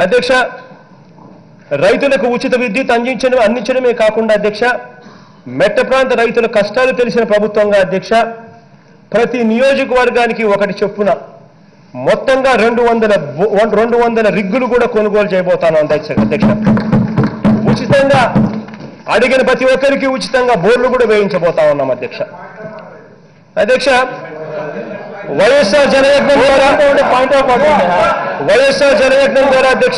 అధ్యక్ష రైతులకు ఉచిత విద్యుత్ అందించడం అందించడమే కాకుండా అధ్యక్ష మెట్ట ప్రాంత రైతుల కష్టాలు తెలిసిన ప్రభుత్వంగా అధ్యక్ష ప్రతి నియోజకవర్గానికి ఒకటి చొప్పున మొత్తంగా రెండు వందల బో- రెండు వందల రిగ్గులు కూడా కొనుగోలు చేయబోతాను అధ్యక్ష అధ్యక్ష ఉచితంగా అడిగిన ప్రతి ఒక్కరికి ఉచితంగా బోర్లు కూడా వేయించబోతా ఉన్నాం అధ్యక్ష అధ్యక్ష వైఎస్ఆర్ జనయజ్ఞం ద్వారా పాయింట్ ఆఫ్ వైఎస్ఆర్ జనయజ్ఞం ద్వారా అధ్యక్ష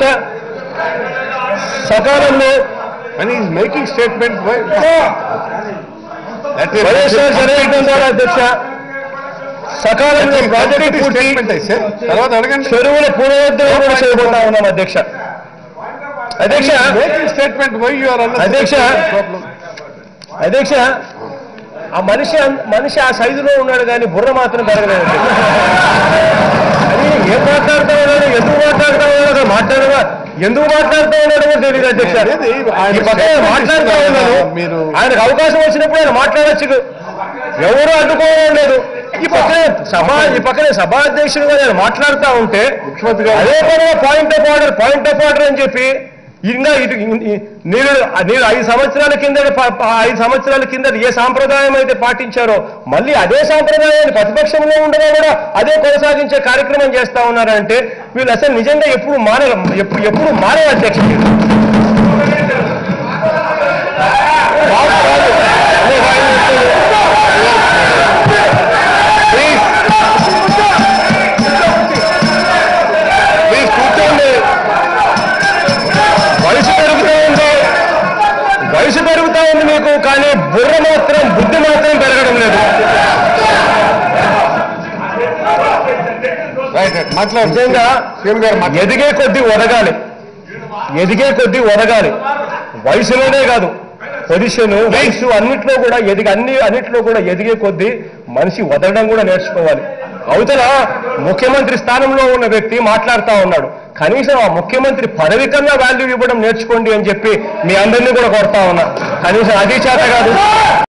సకాలంలో And he is making statement, why? That is- YSR జనయజ్ఞం ద్వారా అధ్యక్ష సకాలంలో ప్రాజెక్టు Complete పూర్తి statement, I said. తర్వాత అడగండి చెరువుల పునరుద్ధరణ కూడా చేయబోతా ఉన్నాం అధ్యక్ష అధ్యక్ష making statement why you are అధ్యక్ష. అధ్యక్ష ఆ మనిషి అన్- మనిషి ఆ సైజులో ఉన్నాడు కానీ బుర్ర మాత్రం పెరగలేదు అధ్యక్ష. అది ఏం మాట్లాడుతా ఉన్నాడు ఎందుకు మాట్లాడుతా ఉన్నాడు అసలు మాట్లాడగా ఎందుకు మాట్లాడుతూ ఉన్నాడో కూడా తెలియదు అధ్యక్ష లేదు, ఆయన ఈ పక్కన statement మాట్లాడుతూ ఇస్తున్నారు ఉన్నాడు కదా, మీరు- ఆయనకు అవకాశం వచ్చినప్పుడు ఆయన మాట్లాడచ్చు ఎవరు అడ్డుకోవడం లేదు ఈ పక్కనే సభా ఈ పక్కనే సభా అధ్యక్షుడిగా నేను మాట్లాడుతూ ఉంటే ముఖ్యమంత్రి గారు- అదే పనిగా point of order point of order అని చెప్పి ఇంకా ఇటు ఇ- మీరు మీరు ఐదు సంవత్సరాల కింద ఐదు సంవత్సరాల కింద ఏ సాంప్రదాయం అయితే పాటించారో మళ్ళీ అదే సాంప్రదాయాన్ని ప్రతిపక్షంలో ఉండగా కూడా అదే కొనసాగించే కార్యక్రమం చేస్తా ఉన్నారంటే వీళ్ళు అసలు నిజంగా ఎప్పుడు మాన ఎప్పుడు ఎప్పుడు మానవ అధ్యక్షుడు ప్లీజ్ కూర్చోండి వయసు పెరుగుతూ ఉంది వయసు పెరుగుతూ ఉంది మీకు కానీ బుర్ర మాత్రం బుద్ధి మాత్రం పెరగడం లేదు రైట్ రైట్ మాట్లాడు నిజంగా సీఎం గారు మాట్లాడు ఎదిగే కొద్దీ ఒదగాలి ఎదిగే కొద్దీ ఒదగాలి వయసులోనే కాదు పొజిషన్ వయసు అన్నిట్లో కూడా ఎదిగి అన్ని అన్నిట్లో కూడా ఎదిగే కొద్దీ మనిషి వదలడం కూడా నేర్చుకోవాలి అవతల ముఖ్యమంత్రి స్థానంలో ఉన్న వ్యక్తి మాట్లాడుతా ఉన్నాడు కనీసం ఆ ముఖ్యమంత్రి పదవి కన్నా వాల్యూ ఇవ్వడం నేర్చుకోండి అని చెప్పి మీ అందరినీ కూడా కొడతా ఉన్నా కనీసం అది చేత కాదు